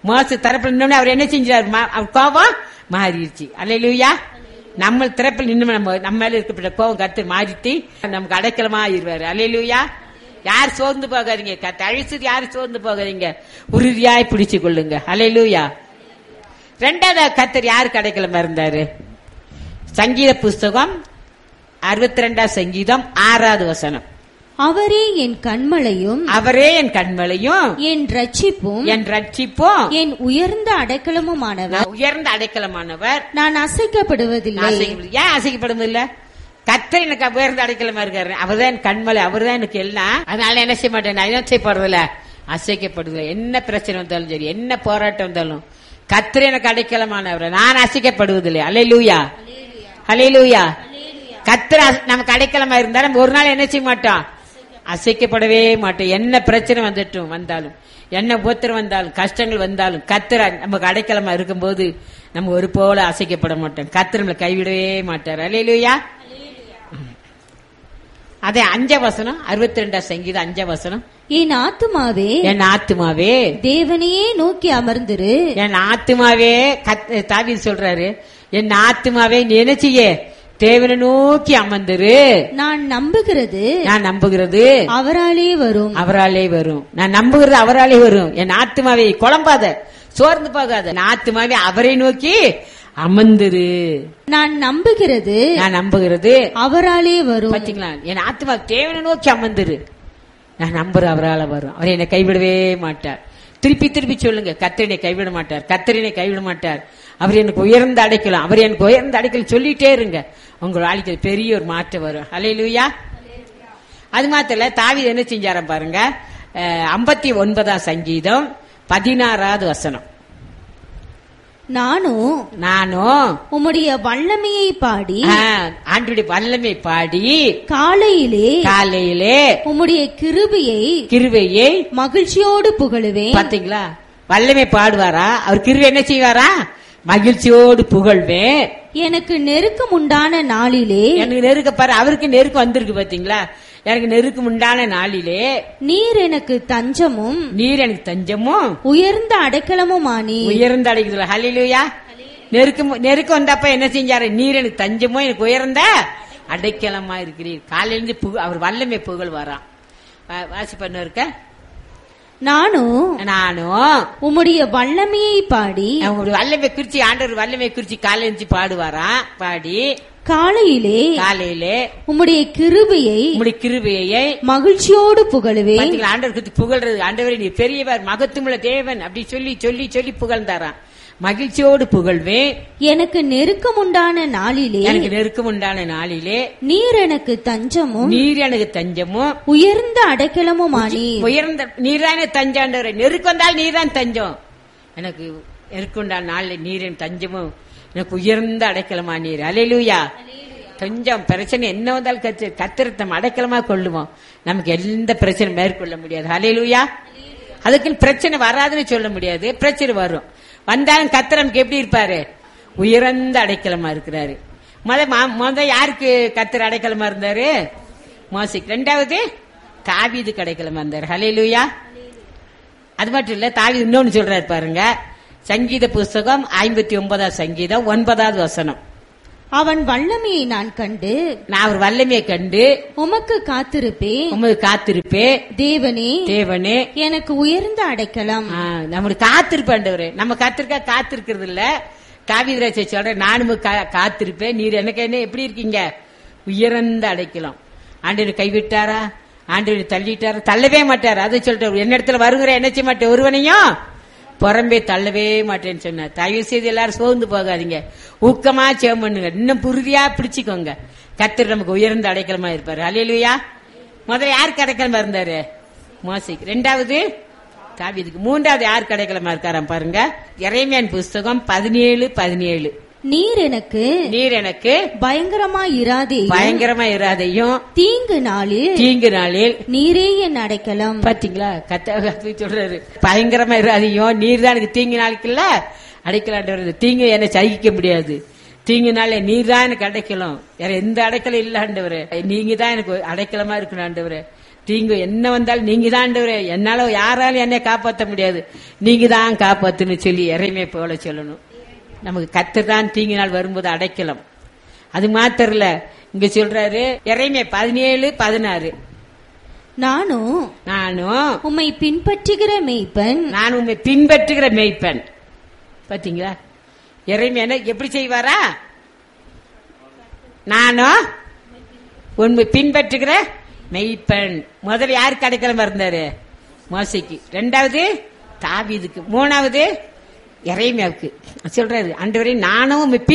மோச தரப்புல நின்று அவர் என்ன செஞ்சார் மா- அவர் கோபம் மாறிடுச்சு அல்லையா நம்ம திறப்பில் நின்று நம்ம நம்ம மேல இருக்கப்பட்ட கோபம் கத்து மாறிட்டு நமக்கு அடைக்கலமா ஆயிருவாரு அல்லையா யார் சோர்ந்து போகாதீங்க கத்த அழிச்சது யாரும் சோர்ந்து போகாதீங்க உறுதியாய் பிடிச்சு கொள்ளுங்க அல்லையா ரெண்டாவது கத்தர் யாருக்கு அடைக்கலமா இருந்தாரு சங்கீத புஸ்தகம் அறுபத்தி ரெண்டாம் சங்கீதம் ஆறாவது வசனம் அவரே என் கண்மலையும் அவரே என் கண்மலையும் என் ரட்சிப்பும் என் ரட்சிப்பும் என் உயர்ந்த அடைக்கலமுமானவர் உயர்ந்த அடைக்கலமானவர் நான் அசைக்கப்படுவதில்லை அசைக்கப்படுது. ஏன் அசைக்கப்படுது இல்ல கத்தர் எனக்கு உயர்ந்த அடைக்கலமா இருக்காரு அவர்தான் என் கண்மலை அவர்தான் எனக்கு எல்லாம் அதனால என்ன செய்ய மாட்டேன் நான் அசைப்படுறதில்ல அசைக்கப்படுதில்ல என்ன பிரச்சனை வந்தாலும் சரி என்ன போராட்டம் வந்தாலும் கத்தர் எனக்கு அடைக்கலமானவர் நான் அசைக்கப்படுவதில்லை அலை லூயா அலை லூயா கத்தர் அச- நமக்கு அடைக்கலமா இருந்தா நம்ம ஒரு நாள் என்ன செய்ய மாட்டோம் அசைக்கப்படவே மாட்டோம் என்ன பிரச்சனை வந்துட்டும் வந்தாலும் என்ன உத்தரம் வந்தாலும் கஷ்டங்கள் வந்தாலும் கத்திர நமக்கு அடைக்கலமா இருக்கும்போது நம்ம ஒரு போல அசைக்கப்பட மாட்டோம் கத்திர நம்மளை கைவிடவே மாட்டார் அலையிலுயா அதே அஞ்ச வசனம் அறுபத்தி ரெண்டாம் சங்கீதம் அஞ்ச வசனம் என் ஆத்துமாவே என் ஆத்துமாவே தேவனையே நோக்கி அமர்ந்திரு என் ஆத்துமாவே கத் தாவி சொல்றாரு என் ஆத்துமாவே நீ என்ன செய்ய தேவனை நோக்கி அமர்ந்துரு நான் நம்புகிறது நான் நம்புகிறது அவராலே வரும் அவராலே வரும் நான் நம்புகிறது அவராலே வரும் என் ஆத்துமாவை குழம்பாத சோர்ந்து போகாத என் ஆத்துமாவே அவரை நோக்கி அமர்ந்துரு நான் நம்புகிறது நான் நம்புகிறது அவராலே வரும் பாத்தீங்களா என் ஆத்மா தேவனை நோக்கி அமர்ந்துரு நான் நம்புறேன் அவரால வரும் அவர் என்னை கைவிடவே மாட்டார் திருப்பி திருப்பி சொல்லுங்க கத்தரினை கைவிட மாட்டார் கத்தரினை கைவிட மாட்டார் அவர் எனக்கு உயர்ந்த அடைக்கலாம் அவர் எனக்கு உயர்ந்த அடைக்கலம் சொல்லிட்டே இருங்க உங்க வாழ்க்கையில் பெரிய ஒரு மாற்றம் வரும் அலையிலுயா அது மாத்திரம் இல்ல தாவி என்ன செஞ்சாராம் பாருங்க ஐம்பத்தி ஒன்பதாம் சங்கீதம் பதினாறாவது வசனம் நானும் நானும் உம்முடைய வல்லமையை பாடி ஆ, ஆண்டுடைய வல்லமை பாடி காலையிலே காலையிலே உம்முடைய கிருபையை கிருவையை மகிழ்ச்சியோடு புகழுவேன் பாத்தீங்களா வல்லமை பாடுவாரா அவர் கிருவை என்ன செய்வாரா மகிழ்ச்சியோடு புகழ்வேன் எனக்கு நெருக்கம் உண்டான நாளிலே எனக்கு நெருக்க பாரு அவருக்கு நெருக்கம் வந்திருக்கு பாத்தீங்களா எனக்கு நெருக்கம் உண்டான நாளிலே நீர் எனக்கு தஞ்சமும் நீர் எனக்கு தஞ்சமும் உயர்ந்த அடைக்கலமுமானி உயர்ந்த அடைக்குதுல ஹலிலுயா நெருக்கம் நெருக்கம் வந்தப்ப என்ன செஞ்சாரு நீர் எனக்கு தஞ்சமும் எனக்கு உயர்ந்த அடைக்கலமா இருக்கிறீர் காலையிலிருந்து புக- அவர் வல்லமை புகழ் வரான் வா- வாசி பண்ண இருக்க நானும் நானும் உம்முடைய வல்லமையை பாடி அவங்களுடைய வல்லமை குறிச்சி ஆண்டவர் வல்லமை குறிச்சி காலையில இருந்து பாடுவாராம் பாடி காலையிலே காலையிலே உம்முடைய கிருபையை உங்களுடைய கிருபையை மகிழ்ச்சியோடு புகழுவேன் பாத்தீங்களா ஆண்டவர் குறித்து புகழ்றது ஆண்டவரே நீ பெரியவர் மகத்துமுள்ள தேவன் அப்படி சொல்லி சொல்லி சொல்லி புகழ்ந்தாராம் மகிழ்ச்சியோடு புகழ்வேன் எனக்கு நெருக்கம் உண்டான நாளிலே எனக்கு நெருக்கம் உண்டான நாளிலே நீர் எனக்கு தஞ்சமும் நீர் எனக்கு தஞ்சமும் உயர்ந்த அடைக்கலமுமானி உயர்ந்த நீர்தானே தஞ்சாண்டவர் நெருக்கம் வந்தால் நீர்தான் தஞ்சம் எனக்கு நெருக்கம் உண்டான நாளில் நீர் என் தஞ்சமும் எனக்கு உயர்ந்த அடைக்கலமா நீர் அலையிலூயா கொஞ்சம் பிரச்சனை என்ன வந்தாலும் கத்து கத்திரத்தம் அடைக்கலமா கொள்ளுவோம் நமக்கு எந்த பிரச்சனை மேற்கொள்ள முடியாது அலையிலூயா அதுக்குன்னு பிரச்சனை வராதுன்னு சொல்ல முடியாது பிரச்சனை வரும் வந்தாலும் கத்தர் நமக்கு எப்படி இருப்பாரு உயர்ந்த அடைக்கலமா இருக்கிறாரு முத மா- முத யாருக்கு கத்தர் அடைக்கலமா இருந்தாரு மோசிக் ரெண்டாவது தாவீது அடைக்கலமா இருந்தாரு ஹலேலூயா அது மட்டும் இல்ல தாவீது இன்னொன்னு சொல்றாரு பாருங்க சங்கீத புஸ்தகம் ஐம்பத்தி ஒன்பதாம் சங்கீதம் ஒன்பதாவது வசனம் அவன் வல்லமையை நான் கண்டு நான் அவர் வல்லமையை கண்டு உமக்கு காத்திருப்பேன் உமது காத்திருப்பே தேவனே தேவனே எனக்கு உயர்ந்த அடைக்கலம் ஆ, நம்மளுக்கு காத்திருப்பாண்டவரு நம்ம காத்திருக்கா காத்திருக்கிறது இல்ல காவிதராஜை சொல்ற நானும் கா- காத்திருப்பேன் நீர் எனக்கு என்ன எப்படி இருக்கீங்க உயர்ந்த அடைக்கலாம் ஆண்டவர் கைவிட்டாரா ஆண்டவர் தள்ளிட்டாரா தள்ளவே மாட்டார் அதை சொல்லிட்டு என்ன இடத்துல வருகிற என்ன செய்ய மாட்டேன் ஒருவனையும் புறம்பே தள்ளவே மாட்டேன்னு சொன்னார் தயவு செய்து எல்லாரும் சோர்ந்து போகாதீங்க ஊக்கமா சேவம் பண்ணுங்க இன்னும் புரிதியா பிடிச்சுக்கோங்க கத்தர் நமக்கு உயர்ந்த அடைக்கலமா இருப்பாரு அலையிலுயா முதல்ல யாருக்கு அடைக்கலமா இருந்தாரு மோசிக் ரெண்டாவது தாவீதுக்கு மூன்றாவது யார் கிடைக்கலமா இருக்காராம் பாருங்க இறைமையான் புஸ்தகம் பதினேழு பதினேழு நீர் எனக்கு நீர் எனக்கு பயங்கரமா இராதே பயங்கரமா இராதையும் தீங்கு நாளில் தீங்கு நாளில் நீரே என் அடைக்கலம் பாத்தீங்களா கத்த கத்து சொல்றாரு பயங்கரமா இராதையும் நீர் தான் எனக்கு தீங்கு நாளுக்குல்ல அடைக்கலாண்டவர் தீங்கு என்ன சகிக்க முடியாது தீங்கு நாளே நீர் தான் எனக்கு அடைக்கலம் வேற எந்த அடைக்கலம் இல்ல ஆண்டவரே நீங்க தான் எனக்கு அடைக்கலமா இருக்கணும் ஆண்டவரே தீங்கு என்ன வந்தாலும் நீங்க தான் ஆண்டவரே என்னால யாராலும் என்னை காப்பாற்ற முடியாது நீங்க தான் காப்பாத்துன்னு சொல்லி இறைமை போல சொல்லணும் நமக்கு கத்து தான் தீங்கு நாள் வரும்போது அடைக்கலாம் அது மாத்திரம் இல்ல இங்க சொல்றாரு இறைமை பதினேழு பதினாறு நானும் நானும் உம்மை பின்பற்றுகிற மெய்ப்பன் நான் உண்மை பின்பற்றுகிற மெய்ப்பன் பாத்தீங்களா இறைமை என்ன எப்படி செய்வாரா நானும் உண்மை பின்பற்றுகிற மெய்ப்பன் முதல்ல யாருக்கு அடைக்கலம் இருந்தாரு மோசைக்கு ரெண்டாவது தாவீதுக்கு மூணாவது இறைமையாவுக்கு சொல்றாரு அன்று நானும் உம்மை